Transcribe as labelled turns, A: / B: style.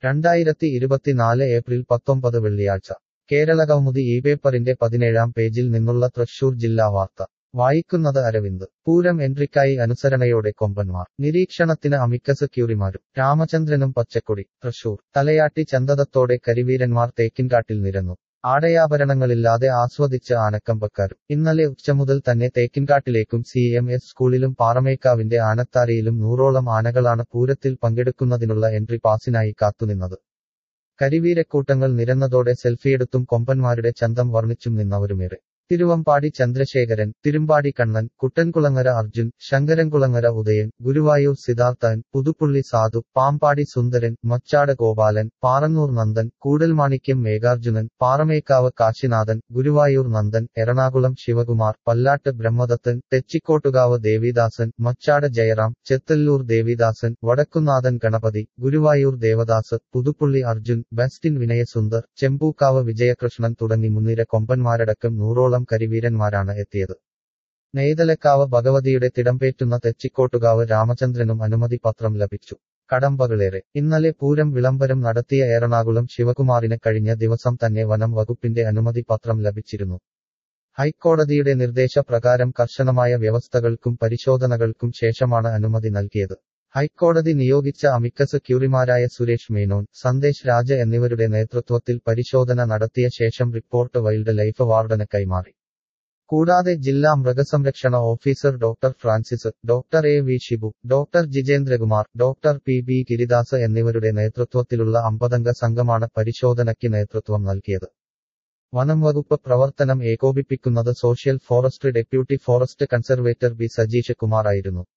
A: രണ്ടായിരത്തി ഇരുപത്തിനാല് ഏപ്രിൽ പത്തൊമ്പത് വെള്ളിയാഴ്ച കേരളകൗമുദി ഈ പേപ്പറിന്റെ പതിനേഴാം പേജിൽ നിന്നുള്ള തൃശൂർ ജില്ലാ വാർത്ത വായിക്കുന്നത് അരവിന്ദ് പൂരം എൻട്രിക്കായി അനുസരണയോടെ കൊമ്പന്മാർ നിരീക്ഷണത്തിന് അമിക്കസ് ക്യൂറിമാരും രാമചന്ദ്രനും പച്ചക്കൊടി തൃശൂർ തലയാട്ടി ചന്തതത്തോടെ കരിവീരന്മാർ തേക്കിൻകാട്ടിൽ നിരന്നു ആടയാഭരണങ്ങളില്ലാതെ ആസ്വദിച്ച് ആനക്കമ്പക്കാരും ഇന്നലെ ഉച്ചമുതൽ തന്നെ തേക്കിൻകാട്ടിലേക്കും സി എം എസ് സ്കൂളിലും പാറമേക്കാവിന്റെ ആനത്താരയിലും നൂറോളം ആനകളാണ് പൂരത്തിൽ പങ്കെടുക്കുന്നതിനുള്ള എൻട്രി പാസിനായി കാത്തുനിന്നത് കരിവീരക്കൂട്ടങ്ങൾ നിരന്നതോടെ സെൽഫിയെടുത്തും കൊമ്പന്മാരുടെ ചന്തം വർണ്ണിച്ചും നിന്നവരുമേറെ തിരുവമ്പാടി ചന്ദ്രശേഖരൻ തിരുമ്പാടി കണ്ണൻ കുട്ടൻകുളങ്ങര അർജുൻ ശങ്കരൻകുളങ്ങര ഉദയൻ ഗുരുവായൂർ സിദ്ധാർത്ഥൻ പുതുപ്പുള്ളി സാധു പാമ്പാടി സുന്ദരൻ മച്ചാട് ഗോപാലൻ പാറന്നൂർ നന്ദൻ കൂടൽമാണിക്യം മേഘാർജുനൻ പാറമേക്കാവ് കാശിനാഥൻ ഗുരുവായൂർ നന്ദൻ എറണാകുളം ശിവകുമാർ പല്ലാട്ട് ബ്രഹ്മദത്തൻ തെച്ചിക്കോട്ടുകാവ് ദേവിദാസൻ മച്ചാട് ജയറാം ചെത്തല്ലൂർ ദേവിദാസൻ വടക്കുന്നാഥൻ ഗണപതി ഗുരുവായൂർ ദേവദാസ് പുതുപ്പുള്ളി അർജുൻ ബെസ്റ്റിൻ വിനയസുന്ദർ ചെമ്പൂക്കാവ് വിജയകൃഷ്ണൻ തുടങ്ങി മുൻനിര കൊമ്പന്മാരടക്കം നൂറോളം കരിവീരന്മാരാണ് എത്തിയത് നെയ്തലക്കാവ് ഭഗവതിയുടെ തിടമ്പേറ്റുന്ന തെച്ചിക്കോട്ടുകാവ് രാമചന്ദ്രനും അനുമതി പത്രം ലഭിച്ചു കടമ്പകളേറെ ഇന്നലെ പൂരം വിളംബരം നടത്തിയ എറണാകുളം ശിവകുമാറിന് കഴിഞ്ഞ ദിവസം തന്നെ വനം വകുപ്പിന്റെ അനുമതി പത്രം ലഭിച്ചിരുന്നു ഹൈക്കോടതിയുടെ നിർദ്ദേശപ്രകാരം കർശനമായ വ്യവസ്ഥകൾക്കും പരിശോധനകൾക്കും ശേഷമാണ് അനുമതി നൽകിയത് ഹൈക്കോടതി നിയോഗിച്ച അമിക്കസ് ക്യൂറിമാരായ സുരേഷ് മേനോൻ സന്ദേശ് രാജ എന്നിവരുടെ നേതൃത്വത്തിൽ പരിശോധന നടത്തിയ ശേഷം റിപ്പോർട്ട് വൈൽഡ് ലൈഫ് വാർഡന് കൈമാറി കൂടാതെ ജില്ലാ മൃഗസംരക്ഷണ officer doctor Francis doctor A V Shibu doctor Jijendrakumar doctor P B Giridas എന്നിവരുടെ നേതൃത്വത്തിലുള്ള അമ്പതംഗ സംഘമാണ് പരിശോധനയ്ക്ക് നേതൃത്വം നൽകിയത് വനം വകുപ്പ് പ്രവർത്തനം ഏകോപിപ്പിക്കുന്നത് social forestry deputy forest conservator B Sajeesh Kumar ആയിരുന്നു